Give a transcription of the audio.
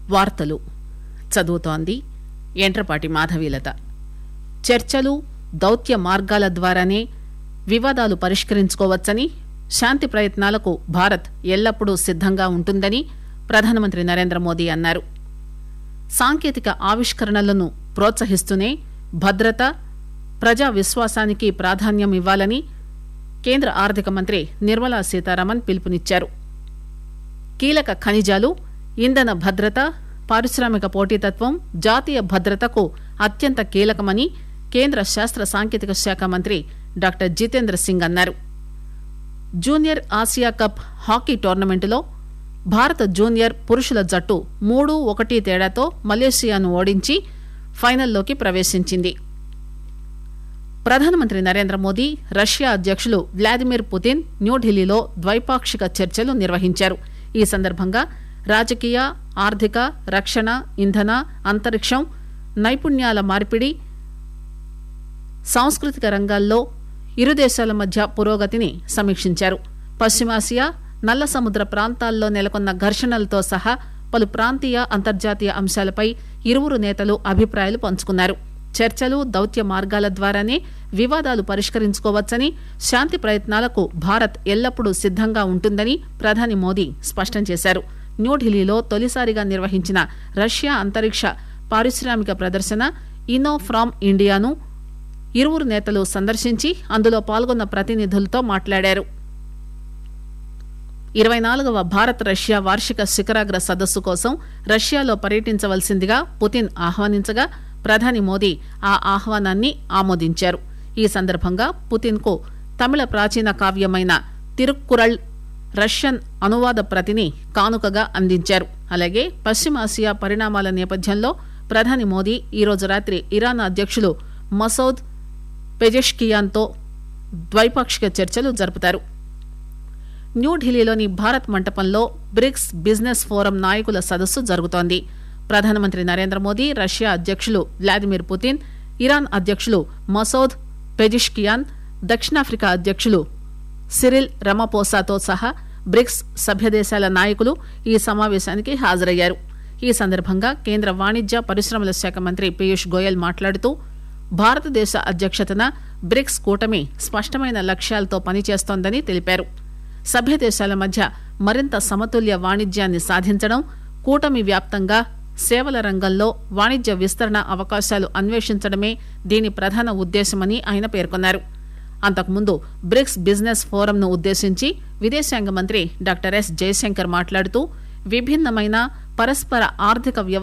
వార్తలు చదువుతోంది ఎంట్రపాటి మాధవీలత చర్చలు దౌత్య మార్గాల ద్వారానే వివాదాలు పరిష్కరించుకోవచ్చని శాంతి ప్రయత్నాలకు భారత్ ఎల్లప్పుడూ సిద్దంగా ఉంటుందని ప్రధానమంత్రి నరేంద్ర మోదీ అన్నారు సాంకేతిక ఆవిష్కరణలను ప్రోత్సహిస్తూనే భద్రత ప్రజా విశ్వాసానికి ప్రాధాన్యం ఇవ్వాలని కేంద్ర ఆర్థిక మంత్రి నిర్మలా సీతారామన్ పిలుపునిచ్చారు కీలక ఖనిజాలు ఇంధన భద్రత పారిశ్రామిక పోటీతత్వం జాతీయ భద్రతకు అత్యంత కీలకమని కేంద్ర శాస్త్ర సాంకేతిక శాఖ మంత్రి డాక్టర్ జితేంద్ర సింగ్ అన్నారు జూనియర్ ఆసియా కప్ హాకీ టోర్నమెంటులో భారత జూనియర్ పురుషుల జట్టు మూడు ఒకటి తేడాతో మలేషియాను ఓడించి ఫైనల్లోకి ప్రవేశించింది ప్రధానమంత్రి నరేంద్ర మోదీ రష్యా అధ్యక్షులు వ్లాదిమిర్ పుతిన్ న్యూఢిల్లీలో ద్వైపాక్షిక చర్చలు నిర్వహించారు ఈ సందర్భంగా రాజకీయ ఆర్థిక రక్షణ ఇంధన అంతరిక్షం నైపుణ్యాల మార్పిడి సాంస్కృతిక రంగాల్లో ఇరు దేశాల మధ్య పురోగతిని సమీక్షించారు పశ్చిమాసియా నల్ల సముద్ర ప్రాంతాల్లో నెలకొన్న ఘర్షణలతో సహా పలు ప్రాంతీయ అంతర్జాతీయ అంశాలపై ఇరువురు నేతలు అభిప్రాయాలు పంచుకున్నారు చర్చలు దౌత్య మార్గాల ద్వారానే వివాదాలు పరిష్కరించుకోవచ్చని శాంతి ప్రయత్నాలకు భారత్ ఎల్లప్పుడూ సిద్దంగా ఉంటుందని ప్రధాని మోదీ స్పష్టం చేశారు న్యూఢిల్లీలో తొలిసారిగా నిర్వహించిన రష్యా అంతరిక్ష పారిశ్రామిక ప్రదర్శన ఇనో ఫ్రామ్ ఇండియాను ఇరువురు నేతలు సందర్శించి అందులో పాల్గొన్న ప్రతినిధులతో మాట్లాడారు ఇరవై నాలుగవ భారత్ రష్యా వార్షిక శిఖరాగ్ర సదస్సు కోసం రష్యాలో పర్యటించవలసిందిగా పుతిన్ ఆహ్వానించగా ప్రధాని మోదీ ఆ ఆహ్వానాన్ని ఆమోదించారు ఈ సందర్భంగా పుతిన్ కు తమిళ ప్రాచీన కావ్యమైన తిరుక్కురళ్ రష్యన్ అనువాద ప్రతిని కానుకగా అందించారు అలాగే పశ్చిమాసియా పరిణామాల నేపథ్యంలో ప్రధాని మోదీ ఈరోజు రాత్రి ఇరాన్ అధ్యక్షులు మసౌద్ పెజెష్కియాన్తో ద్వైపాక్షిక చర్చలు జరుపుతారు న్యూఢిల్లీలోని భారత్ మంటపంలో బ్రిక్స్ బిజినెస్ ఫోరం నాయకుల సదస్సు జరుగుతోంది ప్రధానమంత్రి నరేంద్ర మోదీ రష్యా అధ్యక్షులు వ్లాదిమిర్ పుతిన్ ఇరాన్ అధ్యక్షులు మసౌద్ పెజిష్కియాన్ దక్షిణాఫ్రికా అధ్యక్షులు సిరిల్ రమపోసాతో సహా బ్రిక్స్ సభ్యదేశాల నాయకులు ఈ సమావేశానికి హాజరయ్యారు ఈ సందర్భంగా కేంద్ర వాణిజ్య పరిశ్రమల శాఖ మంత్రి పీయూష్ గోయల్ మాట్లాడుతూ భారతదేశ అధ్యక్షతన బ్రిక్స్ కూటమి స్పష్టమైన లక్ష్యాలతో పనిచేస్తోందని తెలిపారు సభ్య దేశాల మధ్య మరింత సమతుల్య వాణిజ్యాన్ని సాధించడం కూటమి వ్యాప్తంగా సేవల రంగంలో వాణిజ్య విస్తరణ అవకాశాలు అన్వేషించడమే దీని ప్రధాన ఉద్దేశమని ఆయన పేర్కొన్నారు అంతకుముందు బ్రిక్స్ బిజినెస్ ఫోరంను ఉద్దేశించి విదేశాంగ మంత్రి డాక్టర్ ఎస్ జయశంకర్ మాట్లాడుతూ విభిన్నమైన పరస్పర ఆర్థిక వ్యవ